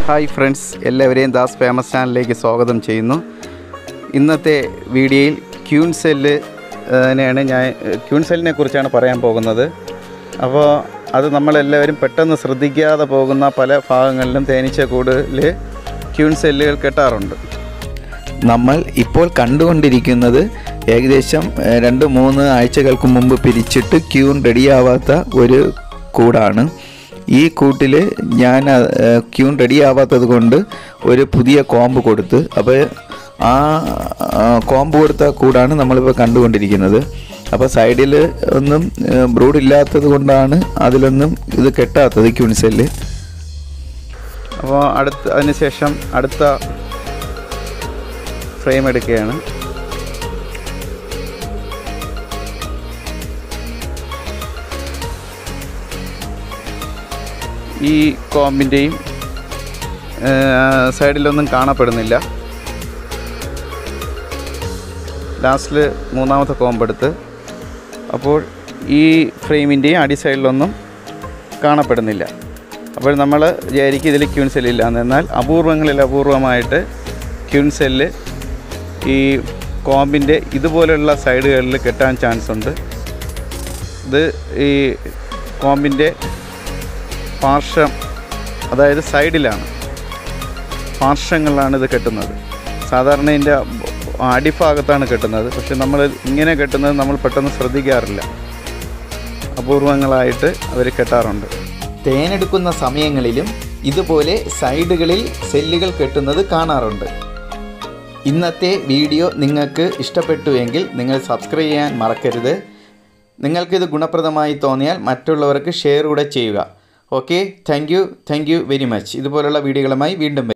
Hi friends എല്ലാവരെയും Das famous ചാനലിലേക്ക് സ്വാഗതം ചെയ്യുന്നു ഇന്നത്തെ വീഡിയോയിൽ ക്യൂൺ സെല്ല് നെയാണ് ഞാൻ ക്യൂൺ സെല്ലിനെ കുറിച്ചാണ് പറയാൻ പോകുന്നത് അപ്പോൾ അത് നമ്മളെല്ലാവരും പെട്ടെന്ന് ശ്രദ്ധിക്കാതെ പോകുന്ന പല ഭാഗങ്ങളിലും തേനീച്ച കൂടുതൽ ക്യൂൺ സെല്ലുകൾ കെട്ടാറുണ്ട് നമ്മൾ ഇപ്പോൾ കണ്ടുകൊണ്ടിരിക്കുന്നത് ഏകദേശം ഏഹ്, രണ്ട് മൂന്ന് ആഴ്ചകൾക്ക് മുമ്പ് പിരിച്ചിട്ട് ക്യൂൺ റെഡിയാവാത്ത ഒരു കൂടാണ് ഈ കൂട്ടിൽ ഞാൻ ഏഹ്, ക്യൂൺ റെഡിയാവാത്തത് കൊണ്ട് ഒരു പുതിയ കോമ്പ് കൊടുത്ത് അപ്പോൾ ആ ആ, കോമ്പ് കൊടുത്ത കൂടാണ് നമ്മളിപ്പോൾ കണ്ടുകൊണ്ടിരിക്കുന്നത് അപ്പോൾ സൈഡിൽ ഒന്നും ബ്രൂഡ് ഇല്ലാത്തത് കൊണ്ടാണ് അതിലൊന്നും ഇത് കെട്ടാത്തത് ക്യൂൺ സെല്ല് അപ്പോൾ അടുത്ത അതിനുശേഷം അടുത്ത ഫ്രെയിം എടുക്കുകയാണ് ഈ കോമ്പിൻ്റെയും സൈഡിലൊന്നും കാണപ്പെടുന്നില്ല ലാസ്റ്റിൽ മൂന്നാമത്തെ കോമ്പെടുത്ത് അപ്പോൾ ഈ ഫ്രെയിമിൻ്റെയും അടി സൈഡിലൊന്നും കാണപ്പെടുന്നില്ല അപ്പോൾ നമ്മൾ വിചാരിക്കും ഇതിൽ ക്യൂൺ സെല്ലില്ല എന്ന് എന്നാൽ അപൂർവങ്ങളിൽ അപൂർവമായിട്ട് ക്യൂൺ സെല്ല് ഈ കോമ്പിൻ്റെ ഇതുപോലെയുള്ള സൈഡുകളിൽ കെട്ടാൻ ചാൻസ് ഉണ്ട് ഇത് ഈ കോമ്പിൻ്റെ പാർശ്വം അതായത് സൈഡിലാണ് പാർശ്വങ്ങളിലാണ് ഇത് കെട്ടുന്നത് സാധാരണ ഇതിൻ്റെ അടിഭാഗത്താണ് കെട്ടുന്നത് പക്ഷെ നമ്മൾ ഇങ്ങനെ കെട്ടുന്നത് നമ്മൾ പെട്ടെന്ന് ശ്രദ്ധിക്കാറില്ല അപൂർവങ്ങളായിട്ട് അവർ കെട്ടാറുണ്ട് തേനെടുക്കുന്ന സമയങ്ങളിലും ഇതുപോലെ സൈഡുകളിൽ സെല്ലുകൾ കെട്ടുന്നത് കാണാറുണ്ട് ഇന്നത്തെ വീഡിയോ നിങ്ങൾക്ക് ഇഷ്ടപ്പെട്ടുവെങ്കിൽ നിങ്ങൾ സബ്സ്ക്രൈബ് ചെയ്യാൻ മറക്കരുത് നിങ്ങൾക്കിത് ഗുണപ്രദമായി തോന്നിയാൽ മറ്റുള്ളവർക്ക് ഷെയർ കൂടെ ചെയ്യുക okay thank you thank you very much ഇതുപോലുള്ള വീഡിയോകളുമായി വീണ്ടും വരും.